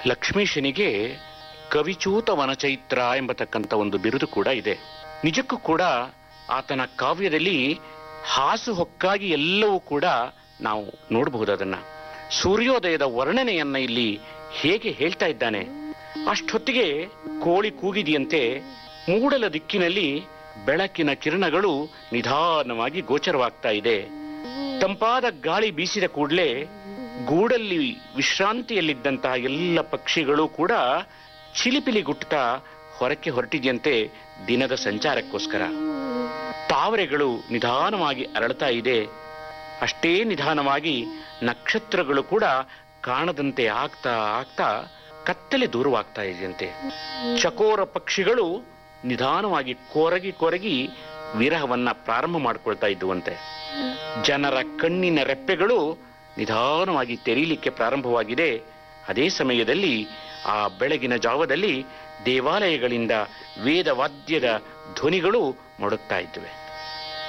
ಲಕ್ಷ್ಮೀಶನಿಗೆ ಕವಿಚೂತ ವನಚೈತ್ರ ಎಂಬತಕ್ಕಂಥ ಒಂದು ಬಿರುದು ಕೂಡ ಇದೆ ನಿಜಕ್ಕೂ ಕೂಡ ಆತನ ಕಾವ್ಯದಲ್ಲಿ ಹಾಸು ಹೊಕ್ಕಾಗಿ ಎಲ್ಲವೂ ಕೂಡ ನಾವು ನೋಡಬಹುದು ಅದನ್ನ ಸೂರ್ಯೋದಯದ ವರ್ಣನೆಯನ್ನ ಇಲ್ಲಿ ಹೇಗೆ ಹೇಳ್ತಾ ಇದ್ದಾನೆ ಅಷ್ಟೊತ್ತಿಗೆ ಕೋಳಿ ಕೂಗಿದೆಯಂತೆ ಮೂಡಲ ದಿಕ್ಕಿನಲ್ಲಿ ಬೆಳಕಿನ ಕಿರಣಗಳು ನಿಧಾನವಾಗಿ ಗೋಚರವಾಗ್ತಾ ಇದೆ ತಂಪಾದ ಗಾಳಿ ಬೀಸಿದ ಕೂಡಲೇ ಗೂಡಲ್ಲಿ ವಿಶ್ರಾಂತಿಯಲ್ಲಿದ್ದಂತಹ ಎಲ್ಲ ಪಕ್ಷಿಗಳು ಕೂಡ ಚಿಲಿಪಿಲಿಗುಟ್ಟುತ್ತಾ ಹೊರಕ್ಕೆ ಹೊರಟಿದೆಯಂತೆ ದಿನದ ಸಂಚಾರಕ್ಕೋಸ್ಕರ ತಾವರೆಗಳು ನಿಧಾನವಾಗಿ ಅರಳ್ತಾ ಇದೆ ಅಷ್ಟೇ ನಿಧಾನವಾಗಿ ನಕ್ಷತ್ರಗಳು ಕೂಡ ಕಾಣದಂತೆ ಆಗ್ತಾ ಆಗ್ತಾ ಕತ್ತಲೆ ದೂರವಾಗ್ತಾ ಇದೆಯಂತೆ ಚಕೋರ ಪಕ್ಷಿಗಳು ನಿಧಾನವಾಗಿ ಕೊರಗಿ ಕೊರಗಿ ವಿರಹವನ್ನ ಪ್ರಾರಂಭ ಮಾಡ್ಕೊಳ್ತಾ ಇದ್ದುವಂತೆ ಜನರ ಕಣ್ಣಿನ ರೆಪ್ಪೆಗಳು ನಿಧಾನವಾಗಿ ತೆರೀಲಿಕ್ಕೆ ಪ್ರಾರಂಭವಾಗಿದೆ ಅದೇ ಸಮಯದಲ್ಲಿ ಆ ಬೆಳಗಿನ ಜಾವದಲ್ಲಿ ದೇವಾಲಯಗಳಿಂದ ವೇದವಾದ್ಯದ ಧ್ವನಿಗಳು ಮೊಡಗ್ತಾ ಇದ್ದುವೆ